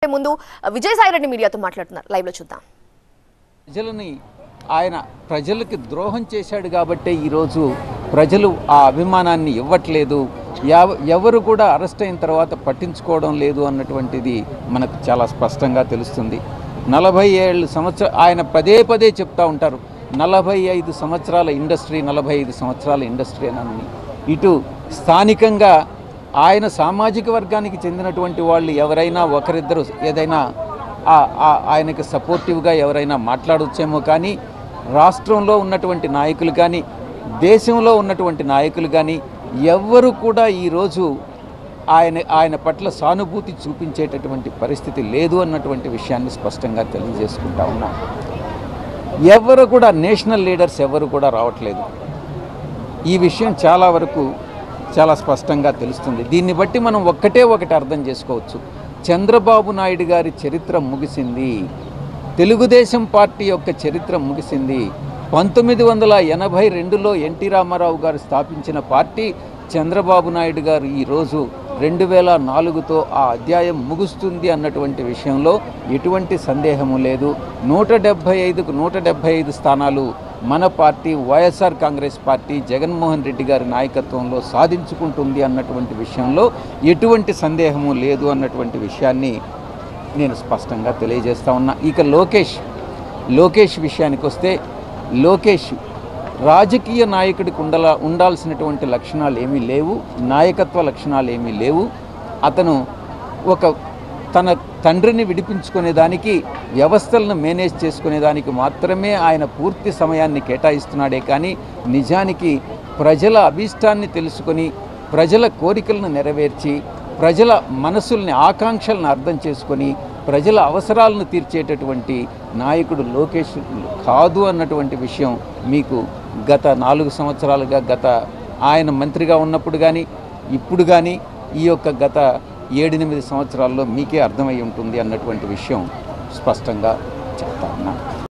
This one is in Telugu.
ముందు విజయసాయి రెడ్డి మీడియాతో మాట్లాడుతున్నారు లైవ్ లో చూద్దాం ప్రజలని ఆయన ప్రజలకి ద్రోహం చేశాడు కాబట్టే ఈరోజు ప్రజలు ఆ అభిమానాన్ని ఇవ్వట్లేదు ఎవ- ఎవరు కూడా అరెస్ట్ అయిన తర్వాత పట్టించుకోవడం లేదు అన్నటువంటిది మనకు చాలా స్పష్టంగా తెలుస్తుంది నలభై ఏళ్ళు సంవత్సర ఆయన పదే పదే చెప్తా ఉంటారు నలభై ఐదు సంవత్సరాల ఇండస్ట్రీ నలభై ఐదు సంవత్సరాల ఇండస్ట్రీ అని ఇటు స్థానికంగా ఆయన సామాజిక వర్గానికి చెందినటువంటి వాళ్ళు ఎవరైనా ఒకరిద్దరు ఏదైనా ఆ- ఆ- ఆయనకి సపోర్టివ్గా ఎవరైనా మాట్లాడొచ్చేమో కానీ రాష్ట్రంలో ఉన్నటువంటి నాయకులు కానీ దేశంలో ఉన్నటువంటి నాయకులు కానీ ఎవ్వరు కూడా ఈరోజు ఆయన ఆయన పట్ల సానుభూతి చూపించేటటువంటి పరిస్థితి లేదు అన్నటువంటి విషయాన్ని స్పష్టంగా తెలియజేసుకుంటా ఉన్నా ఎవరు కూడా నేషనల్ లీడర్స్ ఎవరు కూడా రావట్లేదు ఈ విషయం చాలా వరకు చాలా స్పష్టంగా తెలుస్తుంది దీన్ని బట్టి మనం ఒక్కటే ఒకటి అర్థం చేసుకోవచ్చు చంద్రబాబు నాయుడు గారి చరిత్ర ముగిసింది తెలుగుదేశం పార్టీ యొక్క చరిత్ర ముగిసింది పంతొమ్మిది వందల ఎనభై రెండులో ఎన్టీ రామారావు గారు స్థాపించిన పార్టీ చంద్రబాబు నాయుడు గారు ఈరోజు రెండు వేల నాలుగుతో ఆ అధ్యాయం ముగుస్తుంది అన్నటువంటి విషయంలో ఎటువంటి సందేహము లేదు నూట డెబ్భై ఐదుకు నూట డెబ్భై ఐదు స్థానాలు మన party YSR Congress party Jaganmohan Reddy గారి నాయకత్వంలో సాధించుకుంటుంది అన్నటువంటి విషయంలో ఎటువంటి సందేహము లేదు అన్నటువంటి విషయాన్ని నేను స్పష్టంగా తెలియజేస్తా ఉన్నా ఇక లోకేష్ లోకేష్ విషయానికి వస్తే లోకేష్ రాజకీయ నాయకుడికి ఉండాల ఉండాల్సినటువంటి లక్షణాలు ఏమీ లేవు నాయకత్వ లక్షణాలు ఏమీ లేవు అతను ఒక తన తండ్రిని విడిపించుకునేదానికి వ్యవస్థలను మేనేజ్ చేసుకునేదానికి మాత్రమే ఆయన పూర్తి సమయాన్ని కేటాయిస్తున్నాడే కానీ నిజానికి ప్రజల అభీష్టాన్ని తెలుసుకొని ప్రజల కోరికలను నెరవేర్చి ప్రజల మనసుల్ని ఆకాంక్షలను అర్థం చేసుకొని ప్రజల అవసరాలను తీర్చేటటువంటి నాయకుడు లోకేష్ కాదు అన్నటువంటి విషయం మీకు గత నాలుగు సంవత్సరాలుగా గత ఆయన మంత్రిగా ఉన్నప్పుడు కానీ ఇప్పుడు కానీ ఈ యొక్క గత ఏడెనిమిది సంవత్సరాల్లో మీకే అర్థమై ఉంటుంది అన్నటువంటి విషయం స్పష్టంగా చెప్తా ఉన్నాను